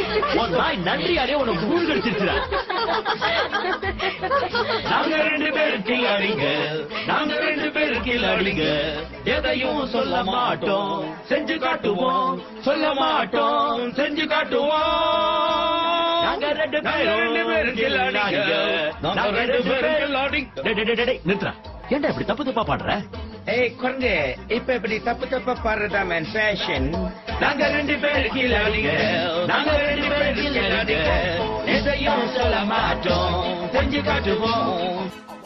உன் நாய் நன்றியாலே உனக்கு கூழ் கடிச்சிருச்சுடா நாங்க ரெண்டு பேரும் கில்லாடிங்க நாங்க ரெண்டு பேரும் கில்லாடிங்க எதையும் சொல்ல மாட்டோம் செஞ்சு காட்டுவோம் சொல்ல மாட்டோம் செஞ்சு காட்டுவோம் நாங்க ரெண்டு பேரும் ரெண்டு பேரும் கில்லாடிங்க நாங்க ரெண்டு பேரும் கில்லாடிங்க டேய், டேய், டேய், டேய், நிறுத்துறா ஏன்டா இப்படி தப்பு தப்பா பாடுற ஏய் குரங்கு இப்ப இப்படி தப்பு தப்பா பாடுறதா மேன் ஃபேஷன் நாங்க ரெண்டு பேரும் கில்லாடிங்க நாங்க ரெண்டு பேரும் கில்லாடிங்க எதையும் சொல்ல மாட்டோம் செஞ்சு காட்டுவோம்